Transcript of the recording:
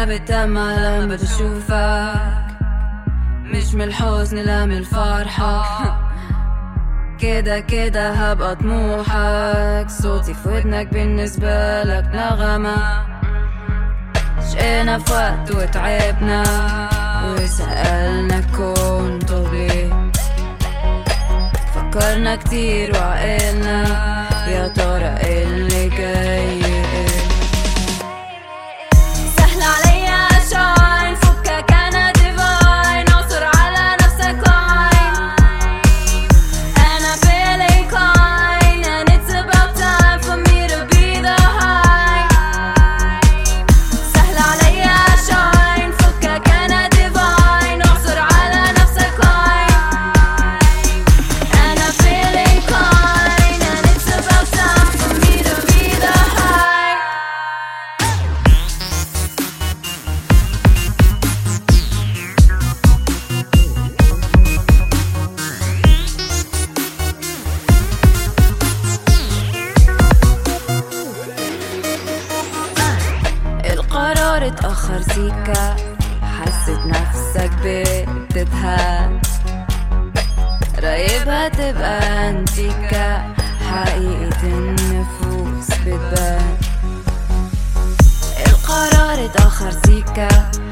بتدمع لما بشوفك مش من الحزن لا من الفرحة كده كده هبقى طموحك صوتي في ودنك بالنسبة لك نغمة شقينا في وقت وتعبنا وسألنا كنتوا ليه فكرنا كتير وعقلنا يا ترى إيه اللي جاي إيه سهل عليا شاين فكك انا ديفاين اعصر على نفسك لاين انا feeling kind and it's about time for me to be the high سهل عليا شاين فكك انا ديفاين اعصر على نفسك لاين انا feeling kind and it's about time for me to be the high القرار اتأخر سيكا حسيت نفسك بتتهان رايبها تبقى انتيكا حقيقة النفوس بتبان القرار اتأخر سيكا